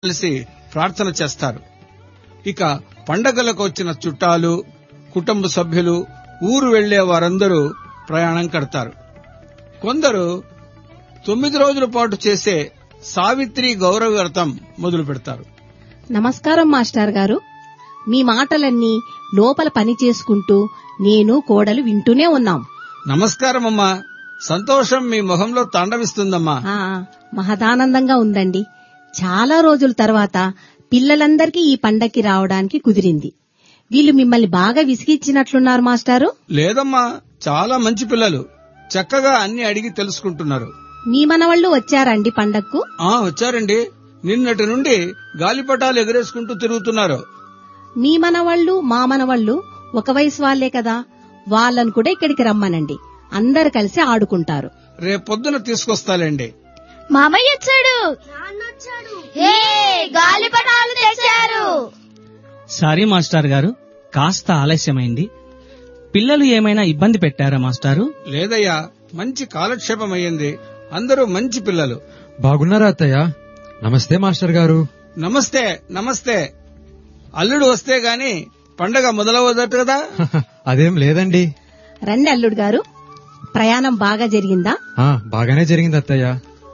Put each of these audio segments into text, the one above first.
కలిసి ప్రార్థన చేస్తారు ఇక పండగలకు వచ్చిన చుట్టాలు కుటుంబ సభ్యులు ఊరు వెళ్లే వారందరూ ప్రయాణం కడతారు కొందరు తొమ్మిది రోజుల పాటు చేసే సావిత్రి గౌరవ వ్రతం మొదలు పెడతారు నమస్కారం మాస్టర్ గారు మీ మాటలన్నీ లోపల పని చేసుకుంటూ నేను కోడలు వింటూనే ఉన్నాం నమస్కారమమ్మా సంతోషం మీ మొహంలో తాండవిస్తుందమ్మా ఆ మహదానందంగా ఉందండి చాలా రోజుల తర్వాత పిల్లలందరికీ ఈ పండక్కి రావడానికి కుదిరింది వీళ్ళు మిమ్మల్ని బాగా విసిగిచ్చినట్లున్నారు మాస్టారు లేదమ్మా చాలా మంచి పిల్లలు చక్కగా అన్ని అడిగి తెలుసుకుంటున్నారు మీ మనవళ్ళు వచ్చారండి పండక్కు ఆ వచ్చారండి నిన్నటి నుండి గాలిపటాలు ఎగరేసుకుంటూ తిరుగుతున్నారు మీ మనవళ్ళు మా మనవళ్ళు ఒక వయసు వాళ్లే కదా వాళ్ళను కూడా ఇక్కడికి రమ్మనండి అందరు కలిసి ఆడుకుంటారు రేపొద్దున తీసుకొస్తాలేండి మామయ్య వచ్చాడు హే గాలిపటాలు తెచ్చారు సారీ మాస్టర్ గారు కాస్త ఆలస్యమైంది పిల్లలు ఏమైనా ఇబ్బంది పెట్టారా మాస్టారు లేదయ్యా మంచి కాలక్షేపం అయ్యింది అందరూ మంచి పిల్లలు బాగున్నారా అత్తయ్య నమస్తే మాస్టర్ గారు నమస్తే నమస్తే అల్లుడు వస్తే గాని పండగ మొదలవదట కదా అదేం లేదండి రండి అల్లుడు గారు ప్రయాణం బాగా జరిగిందా ఆ బాగానే జరిగింది అత్తయ్య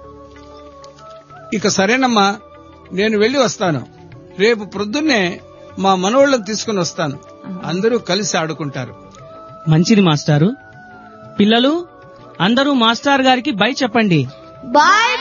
ఇక సరేనమ్మా నేను వెళ్లి వస్తాను రేపు ప్రొద్దున్నే మా మనోళ్ళని తీసుకుని వస్తాను అందరూ కలిసి ఆడుకుంటారు మంచిది మాస్టారు పిల్లలు అందరూ మాస్టర్ గారికి బై చెప్పండి బాయ్